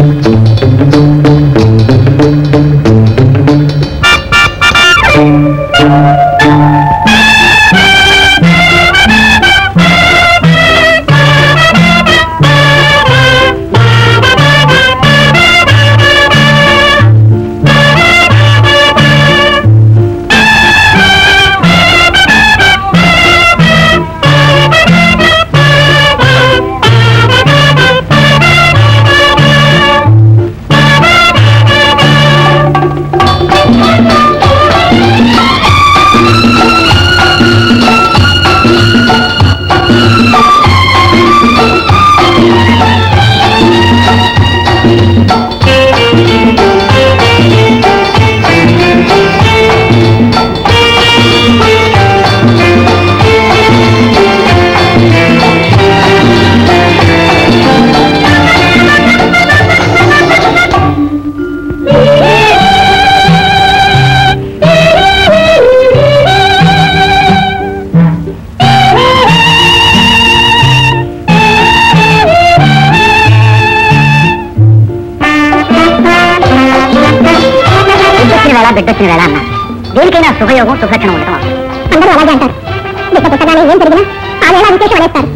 బిడ్డొచ్చిన వేళ బిడ్డొచ్చిన వేళ అన్నారు దేనికైనా శుభయోగం సుభక్షణం ఉండటం అవసరం. అందరూ అలాగే అంటారు బిడ్డ పుట్టగానే ఏం జరిగినా ఆ వేళ విశేషం అనేస్తారు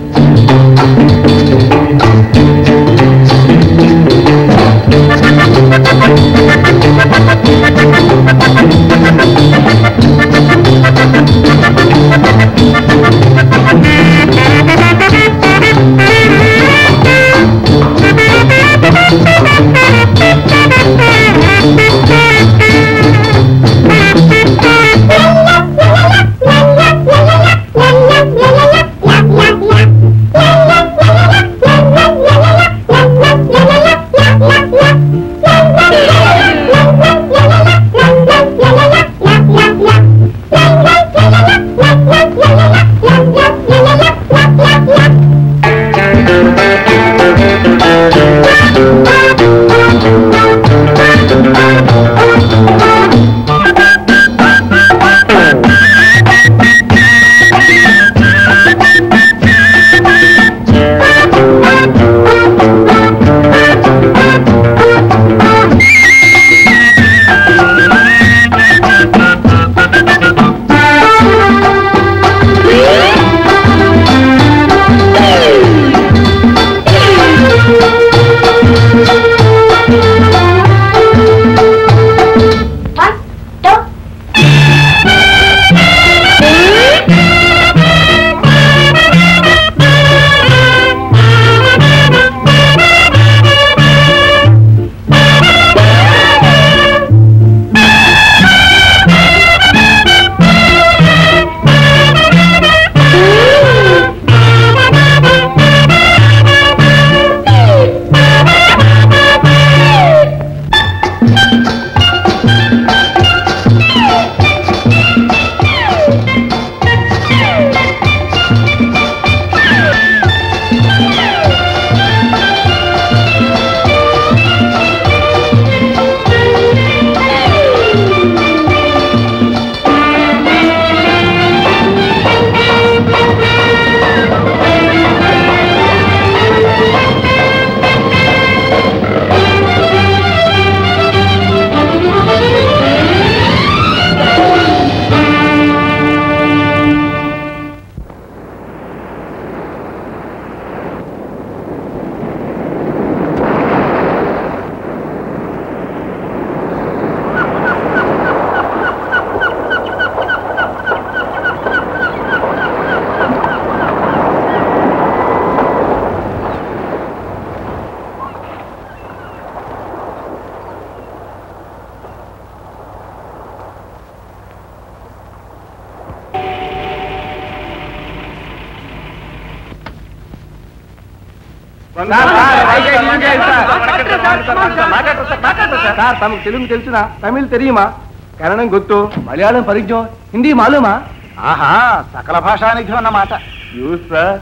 సార్ తమకు తెలుగు తెలుసునా తమిళ్ తెలియమా కన్నడం గుర్తు మలయాళం పరిజ్ఞం హిందీ మాలూమా ఆహా సకల భాషానిధి అన్నమాట సార్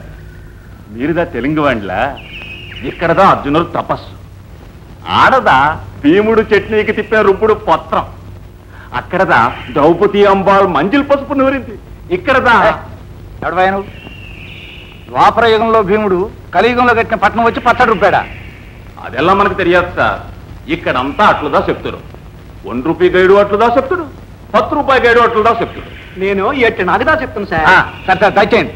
మీరుదా తెలుగు వండ్లా ఇక్కడదా అర్జునుడు తపస్సు ఆడదా భీముడు చట్నీకి తిప్పిన రుబ్బుడు పత్రం అక్కడదా ద్రౌపది అంబాల్ మంజిల్ పసుపు నూరింది ఇక్కడదా ఎవడవా నువ్వు ద్వాపర యుగంలో భీముడు కలియుగంలో కట్టిన పట్నం వచ్చి పచ్చడి రూపాడా ಅದೆಲ್ಲ మనకు తెలియదు సార్ ఇక్కడంతా అట్లుదా చెప్తారు వన్ రూపీ గైడు అట్లుదా చెప్తాడు పత్తు రూపాయి గైడు అట్లుదా చెప్తాడు నేను ఎట్టు నాకుదా చెప్తాను సార్ ఆ, సరే సరే దయచేయండి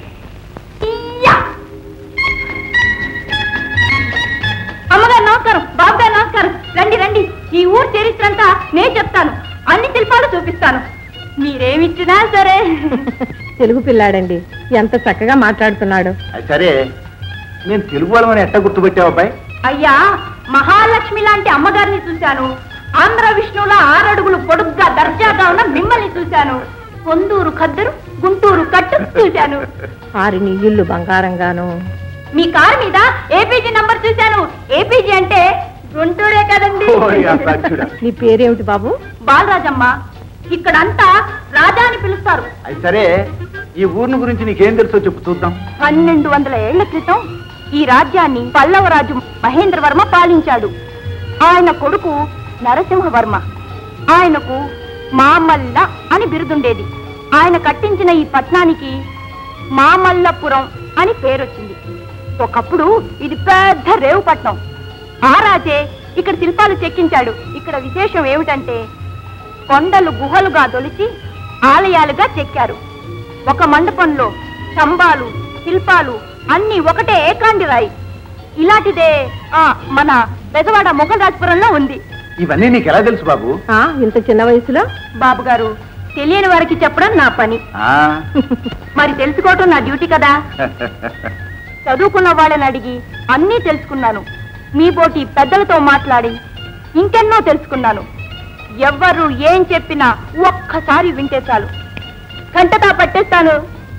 అమ్మగారు నమస్కారం బాబు గారు నమస్కారం రండి రండి ఈ ఊరు చరిత్ర అంతా నేను చెప్తాను అన్ని శిల్పాలు చూపిస్తాను మీరేమిచ్చినా సరే తెలుగు పిల్లాడండి ఎంత చక్కగా మాట్లాడుతున్నాడు అది సరే నేను తెలుగు వాళ్ళమని ఎట్ట గుర్తుపెట్టావు అబ్బాయి అయ్యా మహాలక్ష్మి లాంటి అమ్మగారిని చూశాను ఆంధ్ర విష్ణువుల ఆరడుగులు పొడుగ్గా దర్జాగా ఉన్న మిమ్మల్ని చూశాను పొందూరు ఖద్దరు గుంటూరు కట్టు చూశాను ఆరిని ఇల్లు బంగారంగాను మీ కారు మీద ఏపీజీ నంబర్ చూశాను ఏపీజీ అంటే గుంటూరే కదండి ఓయ్, ఆ సత్యుడా. నీ పేరేమిటి బాబు బాలరాజమ్మ ఇక్కడంతా రాజా అని పిలుస్తారు అది సరే ఈ ఊరిని గురించి నీకేం తెలుసో చెప్పు చూద్దాం పన్నెండు వందల ఏళ్ల క్రితం ఈ రాజ్యాన్ని పల్లవరాజు మహేంద్రవర్మ పాలించాడు ఆయన కొడుకు నరసింహవర్మ ఆయనకు మామల్ల అని బిరుదుండేది ఆయన కట్టించిన ఈ పట్నానికి మామల్లపురం అని పేరొచ్చింది ఒకప్పుడు ఇది పెద్ద రేవుపట్నం ఆ రాజే ఇక్కడ శిల్పాలు చెక్కించాడు ఇక్కడ విశేషం ఏమిటంటే కొండలు గుహలుగా దొలిచి ఆలయాలుగా చెక్కారు ఒక మండపంలో స్తంభాలు శిల్పాలు అన్ని ఒకటే ఏకాండి రాయి ఇలాంటిదే ఆ మన బెజవాడ మొఘలరాజపురంలో ఉంది ఇవన్నీ నీకు ఎలా తెలుసు బాబు ఆ ఇంత చిన్న వయసులో బాబు గారు తెలియని వారికి చెప్పడం నా పని ఆ మరి తెలుసుకోవటం నా డ్యూటీ కదా చదువుకున్న వాళ్ళని అడిగి అన్నీ తెలుసుకున్నాను మీ బోటి పెద్దలతో మాట్లాడి ఇంకెన్నో తెలుసుకున్నాను ఎవ్వరు ఏం చెప్పినా ఒక్కసారి వింటే చాలు గంటతా పట్టేస్తాను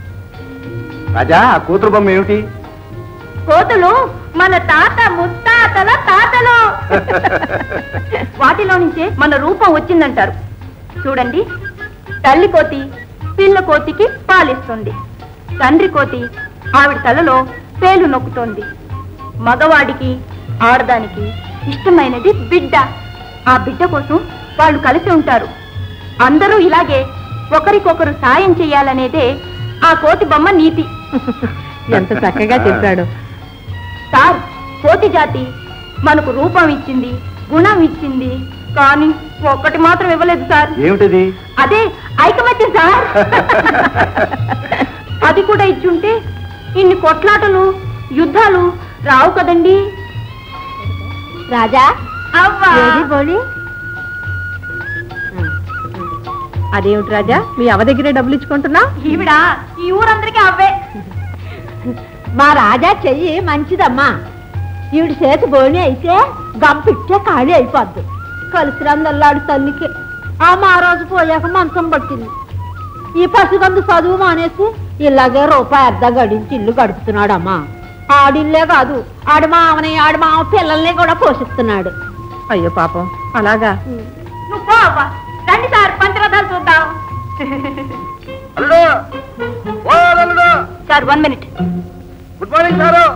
రాజా ఆ కూతురు బొమ్మ ఏమిటి కోతులు మన తాత ముత్తాతల తాతలు వాటిలో నుంచే మన రూపం వచ్చిందంటారు చూడండి తల్లి కోతి పిల్ల కోతికి పాలిస్తుంది తండ్రి కోతి ఆవిడ తలలో పేలు నొక్కుతోంది మగవాడికి ఆడదానికి ఇష్టమైనది బిడ్డ ఆ బిడ్డ కోసం వాళ్ళు కలిసి ఉంటారు అందరూ ఇలాగే ఒకరికొకరు సాయం చేయాలనేదే ఆ కోతి బొమ్మ నీతి ఎంత చక్కగా చెప్పాడు సార్ కోతి జాతి మనకు రూపం ఇచ్చింది గుణం ఇచ్చింది కానీ ఒక్కటి మాత్రం ఇవ్వలేదు సార్ ఏమిటది అదే ఐకమత్యం సార్ అది కూడా ఇచ్చుంటే ఇన్ని కొట్లాటలు యుద్ధాలు రావు కదండి రాజా అవ్వా బోళి అదేమిటి రాజా మీ అవ దగ్గరే డబ్బులు ఇచ్చుకుంటున్నా ఈవిడ ఈ ఊరందరికీ అవ్వే మా రాజా చెయ్యి మంచిదమ్మా ఈవిడ చేతి బోని అయితే గంపిట్టే ఖాళీ అయిపోద్ది కలిసిరందల్లాడు తల్లికి ఆ మహారాజు పోయాక మంచం పట్టింది ఈ పసిగందు చదువు మానేసి ఇలాగే రూపాయి అర్ధ గడించి ఇల్లు గడుపుతున్నాడమ్మా ఆడిల్లే కాదు ఆడి మామని ఆడి మామ పిల్లల్ని కూడా పోషిస్తున్నాడు అయ్యో పాపం అలాగా నువ్వు పో అవ్వా రండి సార్ పంచరథాలు చూద్దాం అల్లుడు ఓ అల్లుడు sir one minute good morning sir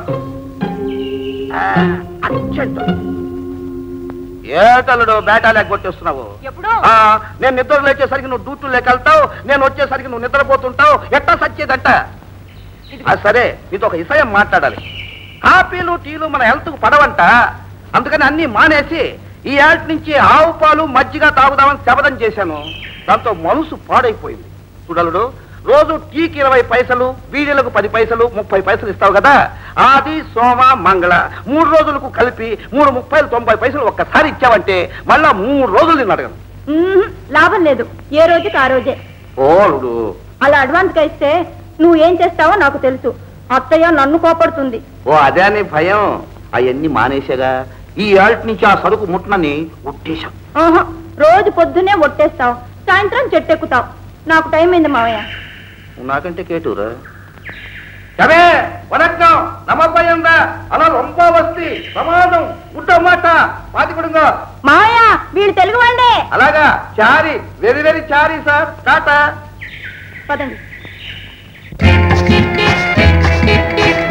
urgent ఏ తల్లుడు బేటా లేక కొట్టేస్తున్నావు ఎప్పుడు ఆ, నేను నిద్ర లేచేసరికి నువ్వు డ్యూటీ లేక వెళ్తావు నేను వచ్చేసరికి నువ్వు నిద్రపోతుంటావు ఎట్టా సచ్చేదంట ఆ, సరే నీతో ఒక విషయం మాట్లాడాలి కాఫీలు టీలు మన హెల్త్ కు పడవంట అందుకని అన్ని మానేసి ఈ ఏళ్ళ నుంచి ఆవు పాలు మజ్జిగ తాగుదామని శపథం చేశాను దాంతో మనసు పాడైపోయింది చూడలుడు రోజు టీకి ఇరవై పైసలు బీడీలకు పది పైసలు ముప్పై పైసలు ఇస్తావు కదా ఆది సోమ మంగళ మూడు రోజులకు కలిపి మూడు ముప్పై తొంభై పైసలు ఒక్కసారి ఇచ్చావంటే మళ్ళా మూడు రోజులు నేను అడగను మ్మ్, లాభం లేదు ఏ రోజుకి ఆ రోజే ఓలుడు అలా అడ్వాన్స్ గా ఇస్తే నువ్వు ఏం చేస్తావో నాకు తెలుసు అత్తయ్య నన్ను కోపడుతుంది ఓ అదే అని భయం అవన్నీ మానేసేగా ఈ ఏళ్ళ నుంచి ఆ సరుకు ముట్టనని ఉట్టేశాం ఆహా, రోజు పొద్దున్నే ఒట్టేస్తావు సాయంత్రం చెట్టెక్కుతావు నాకు టైం అయింది మావయ్య నువ్వు నాకంటే కేటూరా కవే వనక్కం నమ్మపయ్యందా అలా రొంప వస్తి ప్రమాదం ఉట్ట మాట పాతికుడుగా మావయ్య వీళ్ళు తెలుగు వాళ్ళే అలాగా sorry very very sorry sir టాటా పదండి